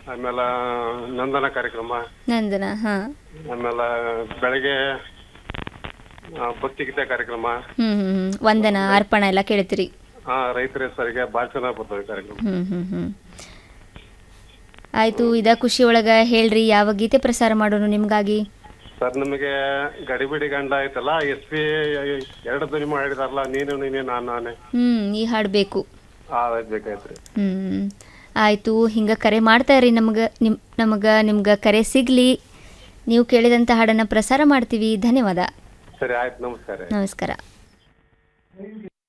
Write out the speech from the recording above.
ಆಮೇಲೆ ನಂದನ ಕಾರ್ಯಕ್ರಮ ನಂದನ ಹಾಂ ಆಮೇಲೆ ಬೆಳಗ್ಗೆ ಆ, ಭಕ್ತಿಗೀತೆ ಕಾರ್ಯಕ್ರಮ ಹ್ಞೂ ಹ್ಞೂ ಹ್ಞೂ ವಂದನ ಅರ್ಪಣ ಎಲ್ಲ ಕೇಳ್ತೀರಿ ಹಾ ರೈತರ ಹೆಸರಿಗೆ ಭಾಳ ಚೆನ್ನಾಗಿ ಬರ್ತದೆ ಕಾರ್ಯಕ್ರಮ ಹ್ಞೂ ಹ್ಞೂ ಹ್ಞೂ ಆಯಿತು ಇದ ಖುಷಿ ಒಳಗೆ ಹೇಳ್ರಿ ಯಾವ ಗೀತೆ ಪ್ರಸಾರ ಮಾಡೋನು ನಿಮಗಾಗಿ ಸರ್ ನಮಗೆ ಗಡಿಬಿಡಿ ಗಂಡ ಆಯ್ತಲ್ಲ ಎಸ್ ಪಿ ಎರಡು ಧ್ವನಿ ಮಾಡಿದಾರಲ್ಲ ನೀನು ನೀನೇ ನಾನು ನಾನೇ ಹ್ಞೂ ಈ ಹಾಡು ಬೇಕು ಆ ಅದ್ ಬೇಕಾಯ್ತ್ರಿ ಹ್ಞೂ ಆಯಿತು ಹಿಂಗೆ ಕರೆ ಮಾಡ್ತಾ ಇರಿ ನಮ್ಗೆ ನಿಮ್ ನಮಗೆ ನಿಮ್ಗೆ ಕರೆ ಸಿಗಲಿ ನೀವು ಕೇಳಿದಂಥ ಹಾಡನ್ನು ಪ್ರಸಾರ ಮಾಡ್ತೀವಿ ಧನ್ಯವಾದ ಸರಿ ಆಯ್ತು ನಮಸ್ಕಾರ ನಮಸ್ಕಾರ